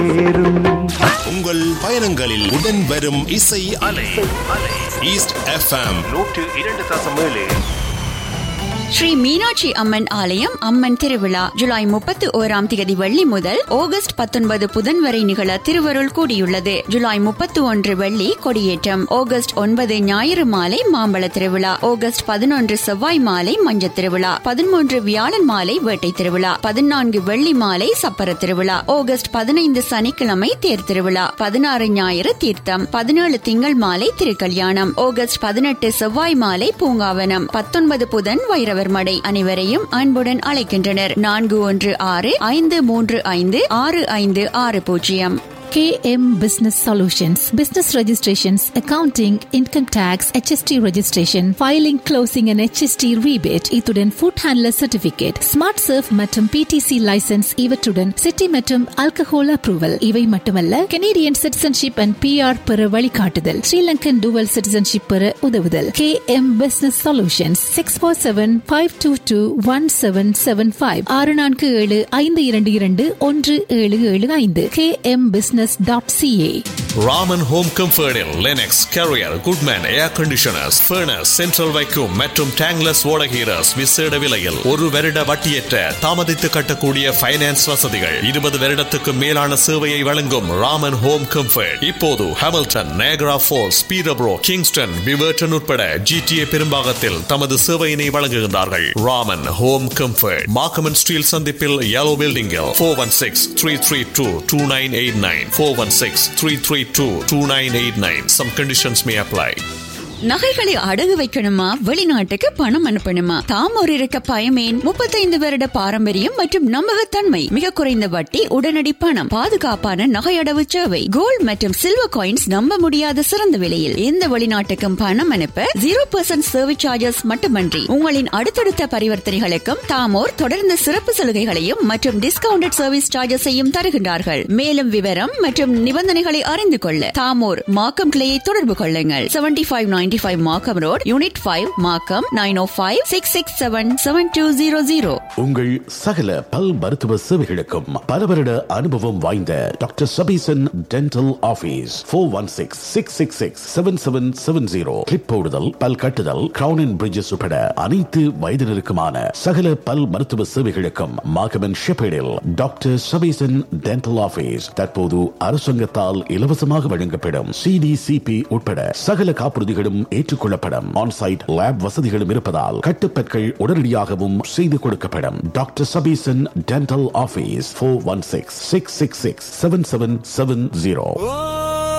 உங்கள் பயணங்களில் உடன் வரும் இசை அலை ஈஸ்ட் எஃப்எம் நூற்று இரண்டு தசம் ஏழு ஸ்ரீ மீனாட்சி அம்மன் ஆலயம் அம்மன் திருவிழா ஜூலை முப்பத்தி ஓராம் தேதி வெள்ளி முதல் ஆகஸ்ட் பத்தொன்பது புதன் வரை நிகழ திருவருள் கூடியுள்ளது ஜூலை முப்பத்தி ஒன்று வெள்ளி கொடியேற்றம் ஆகஸ்ட் ஒன்பது ஞாயிறு மாலை மாம்பழ திருவிழா ஆகஸ்ட் பதினொன்று செவ்வாய் மாலை மஞ்ச திருவிழா பதிமூன்று வியாழன் மாலை வேட்டை திருவிழா பதினான்கு வெள்ளி மாலை சப்பர திருவிழா ஆகஸ்ட் பதினைந்து சனிக்கிழமை தேர் திருவிழா பதினாறு ஞாயிறு தீர்த்தம் பதினேழு திங்கள் மாலை திருக்கல்யாணம் ஆகஸ்ட் பதினெட்டு செவ்வாய் மாலை பூங்காவனம் பத்தொன்பது புதன் வைரவர் மடை அனைவரையும் அன்புடன் அழைக்கின்றனர் நான்கு ஒன்று ஆறு ஐந்து மூன்று ஐந்து ஆறு ஐந்து ஆறு பூஜ்ஜியம் KM Business Solutions, Business Registrations, Accounting, Income Tax, HST Registration, Filing, Closing and HST Rebate, இத்துடன் Food Handler Certificate, Smart Surf மற்றும் PTC License இவற்றுடன் City மற்றும் Alcohol Approval இவை மட்டுமல்ல Canadian Citizenship and PR பெற வழிகாட்டுதல் Sri Lankan Dual Citizenship பெற உதவுதல் KM Business Solutions 647-522-1775 ஆறு நான்கு ஏழு ஐந்து இரண்டு இரண்டு ஒன்று ஏழு ஏழு ஐந்து KM Business dot CA Raman home கம்ஃபர்டில் Lennox Carrier Goodman air conditioners furnace central வைக்கும் மற்றும் டேங்லஸ் ஓடகீரஸ் விசேட விலையில் ஒரு வருட வட்டியற்ற தாமதித்து கட்டக்கூடிய ஃபைனான்ஸ் வசதிகள் இருபது வருடத்துக்கு மேலான சேவையை வழங்கும் ராமன் ஹோம் கம்ஃபர்ட் இப்போது Hamilton Niagara Falls Peterborough Kingston விவர்டன் உட்பட ஜிடிஏ பெரும்பாகத்தில் தமது சேவையினை வழங்குகின்றார்கள் Raman home comfort Markham and Steeles சந்திப்பில் yellow பில்டிங்கில் four one six three three two two nine eight nine four one six three three two two nine eight nine some conditions may apply நகைகளை அடகு வைக்கணுமா வெளிநாட்டுக்கு பணம் அனுப்பணுமா தாம் ஒரு இருக்க பயமேன் முப்பத்தைந்து வருட பாரம்பரியம் மற்றும் நம்பகத்தன்மை மிக குறைந்த வட்டி உடனடி பணம் பாதுகாப்பான நகை அடவு சேவை கோல்ட் மற்றும் சில்வர் காயின்ஸ் நம்ப முடியாத சிறந்த விலையில் எந்த வெளிநாட்டுக்கும் பணம் அனுப்ப ஜீரோ பர்சன்ட் சர்வீஸ் சார்ஜஸ் மட்டுமன்றி உங்களின் அடுத்தடுத்த பரிவர்த்தனைகளுக்கும் தாமோர் தொடர்ந்து சிறப்பு சலுகைகளையும் மற்றும் டிஸ்கவுண்டட் சர்வீஸ் சார்ஜஸையும் தருகின்றார்கள் மேலும் விவரம் மற்றும் நிபந்தனைகளை அறிந்து கொள்ள தாமோர் மாக்கம் கிளையை தொடர்பு கொள்ளுங்கள் seventy five ninety five Markham road unit five Markham nine O five six six seven seven two zero zero உங்கள் சகல பல் மருத்துவ சேவைகளுக்கும் பல வருட அனுபவம் வாய்ந்த doctor Sabesan dental office four one six six six six seven seven seven zero clip போடுதல் பல் கட்டுதல் கிரவுன் அண்ட் பிரிட்ஜஸ் உட்பட அனைத்து வயதினருக்குமான சகல பல் மருத்துவ சேவைகளுக்கும் மாகமன் ஷெப்பேடில் டாக்டர் சபீசன் டென்டல் ஆபீஸ் தற்போது அரசாங்கத்தால் இலவசமாக வழங்கப்படும் சிடிசிபி உட்பட சகல காப்புறுதிகளும் ஏற்றுக்கொள்ளப்படும் ஆன்சைட் லேப் வசதிகளும் இருப்பதால் கட்டுப்பற்கள் உடனடியாகவும் செய்து கொடுக்கப்படும் doctor Sabesan dental office four one six six six six seven seven seven zero